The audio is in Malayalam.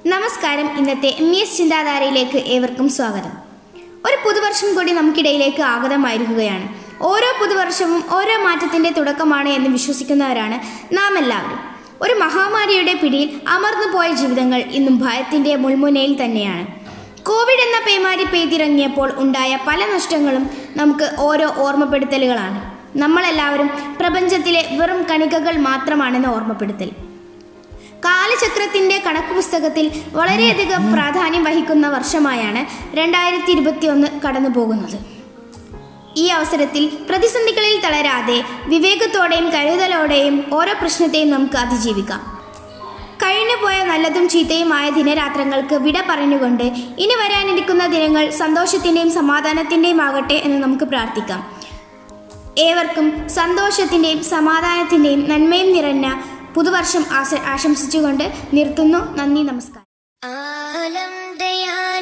നമസ്കാരം ഇന്നത്തെ എം എസ് ചിന്താധാരയിലേക്ക് ഏവർക്കും സ്വാഗതം ഒരു പുതുവർഷം കൂടി നമുക്കിടയിലേക്ക് ആഗതമായിരിക്കുകയാണ് ഓരോ പുതുവർഷവും ഓരോ മാറ്റത്തിന്റെ തുടക്കമാണ് എന്ന് വിശ്വസിക്കുന്നവരാണ് നാം എല്ലാവരും ഒരു മഹാമാരിയുടെ പിടിയിൽ അമർന്നു പോയ ജീവിതങ്ങൾ ഇന്നും ഭയത്തിന്റെ മുൾമുനയിൽ തന്നെയാണ് കോവിഡ് എന്ന പേമാരി പെയ്തിറങ്ങിയപ്പോൾ ഉണ്ടായ പല നഷ്ടങ്ങളും നമുക്ക് ഓരോ ഓർമ്മപ്പെടുത്തലുകളാണ് നമ്മളെല്ലാവരും പ്രപഞ്ചത്തിലെ വെറും കണികകൾ മാത്രമാണെന്ന് ഓർമ്മപ്പെടുത്തൽ കാലചക്രത്തിന്റെ കണക്ക് പുസ്തകത്തിൽ വളരെയധികം പ്രാധാന്യം വഹിക്കുന്ന വർഷമായാണ് രണ്ടായിരത്തി ഇരുപത്തിയൊന്ന് കടന്നു പോകുന്നത് ഈ അവസരത്തിൽ പ്രതിസന്ധികളിൽ തളരാതെ വിവേകത്തോടെയും കരുതലോടെയും ഓരോ പ്രശ്നത്തെയും നമുക്ക് അതിജീവിക്കാം കഴിഞ്ഞുപോയ നല്ലതും ചീത്തയുമായ ദിനരാത്രങ്ങൾക്ക് വിട പറഞ്ഞുകൊണ്ട് ഇനി വരാനിരിക്കുന്ന ദിനങ്ങൾ സന്തോഷത്തിൻ്റെയും സമാധാനത്തിൻ്റെയും ആകട്ടെ എന്ന് നമുക്ക് പ്രാർത്ഥിക്കാം ഏവർക്കും സന്തോഷത്തിൻ്റെയും സമാധാനത്തിൻ്റെയും നന്മയും നിറഞ്ഞ പുതുവർഷം ആശ ആശംസിച്ചുകൊണ്ട് നിർത്തുന്നു നന്ദി നമസ്കാരം ആലം ദയാ